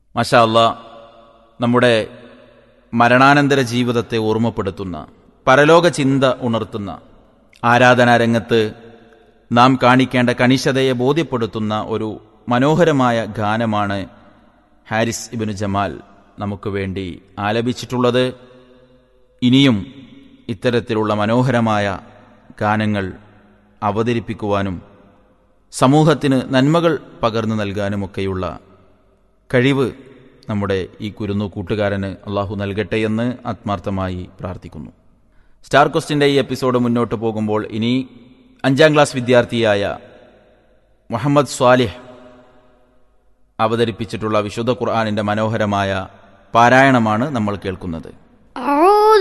മഷാ അല്ല നമ്മുടെ മരണാനന്തര ജീവിതത്തെ ഓർമ്മപ്പെടുത്തുന്ന പരലോക ചിന്ത ഉണർത്തുന്ന ആരാധനാരംഗത്ത് നാം കാണിക്കേണ്ട കണിശതയെ ബോധ്യപ്പെടുത്തുന്ന ഒരു മനോഹരമായ ഗാനമാണ് ഹാരിസ് ഇബിന് ജമാൽ നമുക്ക് വേണ്ടി ആലപിച്ചിട്ടുള്ളത് ഇനിയും ഇത്തരത്തിലുള്ള മനോഹരമായ ഗാനങ്ങൾ അവതരിപ്പിക്കുവാനും സമൂഹത്തിന് നന്മകൾ പകർന്നു നൽകാനുമൊക്കെയുള്ള കഴിവ് നമ്മുടെ ഈ കുരുന്നു കൂട്ടുകാരന് അള്ളാഹു നൽകട്ടെ എന്ന് ആത്മാർത്ഥമായി പ്രാർത്ഥിക്കുന്നു സ്റ്റാർ ക്വസ്റ്റിൻ്റെ ഈ എപ്പിസോഡ് മുന്നോട്ട് പോകുമ്പോൾ ഇനി അഞ്ചാം ക്ലാസ് വിദ്യാർത്ഥിയായ മുഹമ്മദ് സ്വാലിഹ് അവതരിപ്പിച്ചിട്ടുള്ള വിശുദ്ധ ഖുർആാനിൻ്റെ മനോഹരമായ പാരായണമാണ് നമ്മൾ കേൾക്കുന്നത്